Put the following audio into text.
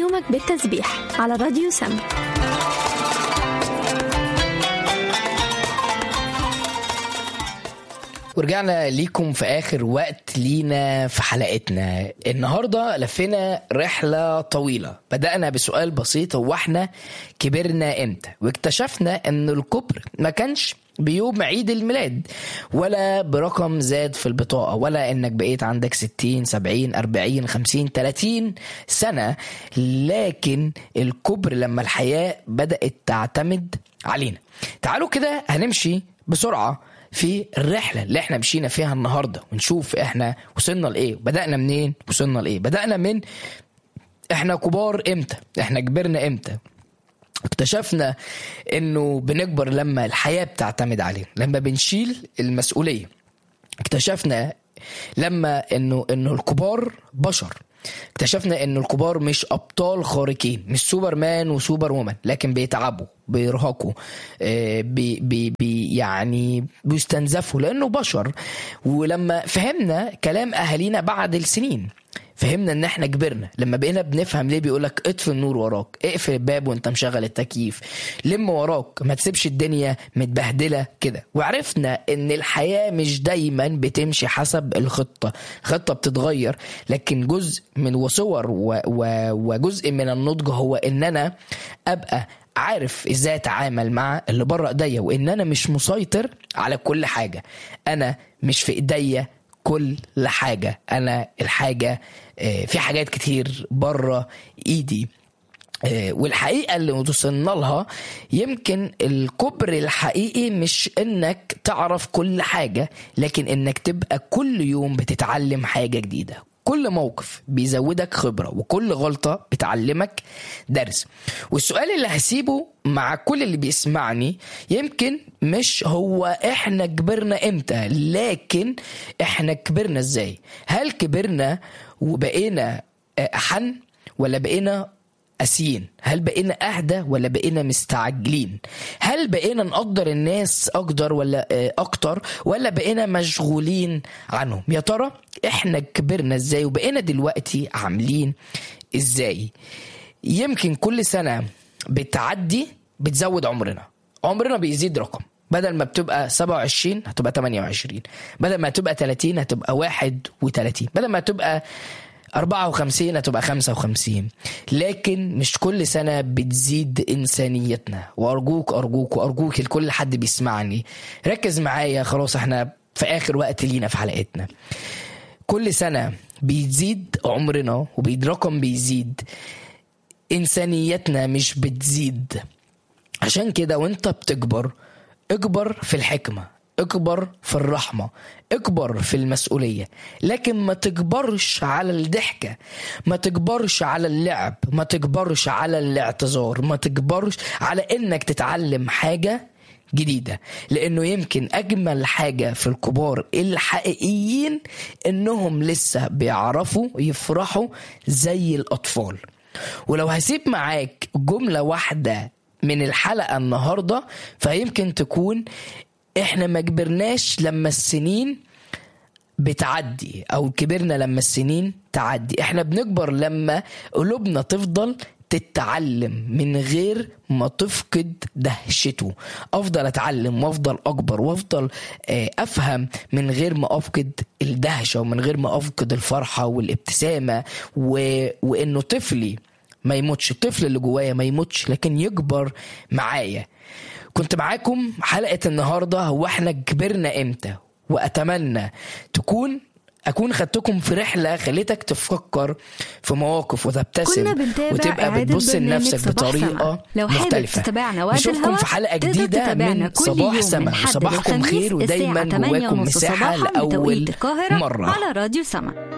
يومك بالتسبيح على راديو سم ورجعنا ليكم في اخر وقت لينا في حلقتنا النهارده لفينا رحله طويله بدانا بسؤال بسيط هو احنا كبرنا امتى واكتشفنا ان الكبر ما كانش بيوم عيد الميلاد ولا برقم زاد في البطاقة ولا انك بقيت عندك 60 70 40 50 30 سنة لكن الكبر لما الحياة بدأت تعتمد علينا تعالوا كده هنمشي بسرعة في الرحلة اللي احنا مشينا فيها النهاردة ونشوف احنا وصلنا لإيه بدأنا منين وصلنا لإيه بدأنا من احنا كبار امتى احنا كبرنا امتى اكتشفنا انه بنكبر لما الحياة بتعتمد علينا لما بنشيل المسؤولية اكتشفنا لما انه انه الكبار بشر اكتشفنا ان الكبار مش ابطال خارقين مش سوبرمان وسوبر وومن لكن بيتعبوا بيرهقوا آه، بي بي بي يعني بيستنزفوا لانه بشر ولما فهمنا كلام اهالينا بعد السنين فهمنا ان احنا كبرنا لما بقينا بنفهم ليه بيقولك اطفي النور وراك اقفل الباب وانت مشغل التكييف لم وراك ما تسيبش الدنيا متبهدله كده وعرفنا ان الحياه مش دايما بتمشي حسب الخطه خطه بتتغير لكن جزء من وصور و... و... وجزء من النضج هو ان انا ابقى عارف ازاي اتعامل مع اللي بره ايديا وان انا مش مسيطر على كل حاجه انا مش في ايديا كل حاجه انا الحاجه آه، في حاجات كتير بره ايدي آه، والحقيقه اللي وصلنا لها يمكن الكبر الحقيقي مش انك تعرف كل حاجه لكن انك تبقى كل يوم بتتعلم حاجه جديده كل موقف بيزودك خبرة وكل غلطة بتعلمك درس والسؤال اللي هسيبه مع كل اللي بيسمعني يمكن مش هو احنا كبرنا امتى لكن احنا كبرنا ازاي هل كبرنا وبقينا أحن ولا بقينا قاسيين هل بقينا اهدى ولا بقينا مستعجلين هل بقينا نقدر الناس اقدر ولا آه، اكتر ولا بقينا مشغولين عنهم يا ترى احنا كبرنا ازاي وبقينا دلوقتي عاملين ازاي يمكن كل سنه بتعدي بتزود عمرنا عمرنا بيزيد رقم بدل ما بتبقى 27 هتبقى 28 بدل ما تبقى 30 هتبقى 31 بدل ما تبقى 54 هتبقى 55 لكن مش كل سنة بتزيد إنسانيتنا وأرجوك أرجوك وأرجوك لكل حد بيسمعني ركز معايا خلاص احنا في آخر وقت لينا في حلقتنا كل سنة بيزيد عمرنا وبيترقم بيزيد إنسانيتنا مش بتزيد عشان كده وانت بتكبر اكبر في الحكمة اكبر في الرحمة اكبر في المسؤولية لكن ما تكبرش على الضحكة ما تكبرش على اللعب ما تكبرش على الاعتذار ما تكبرش على انك تتعلم حاجة جديدة لانه يمكن اجمل حاجة في الكبار الحقيقيين انهم لسه بيعرفوا يفرحوا زي الاطفال ولو هسيب معاك جملة واحدة من الحلقة النهاردة فيمكن تكون احنا ما كبرناش لما السنين بتعدي او كبرنا لما السنين تعدي احنا بنكبر لما قلوبنا تفضل تتعلم من غير ما تفقد دهشته افضل اتعلم وافضل اكبر وافضل آه، افهم من غير ما افقد الدهشه ومن غير ما افقد الفرحه والابتسامه و... وانه طفلي ما يموتش الطفل اللي جوايا ما يموتش لكن يكبر معايا كنت معاكم حلقة النهاردة هو احنا كبرنا امتى واتمنى تكون اكون خدتكم في رحلة خليتك تفكر في مواقف وتبتسم كنا بنتابع وتبقى إعادة بتبص برنامج لنفسك صباح بطريقة سما. لو حابب مختلفة تتابعنا وقت نشوفكم الهوا، في حلقة تقدر جديدة تتابعنا من كل صباح يوم سما من حد صباحكم للخميس خير الساعة ودايما 8 جواكم ونص مساحة صباحا لأول بتوقيت القاهرة مرة على راديو سما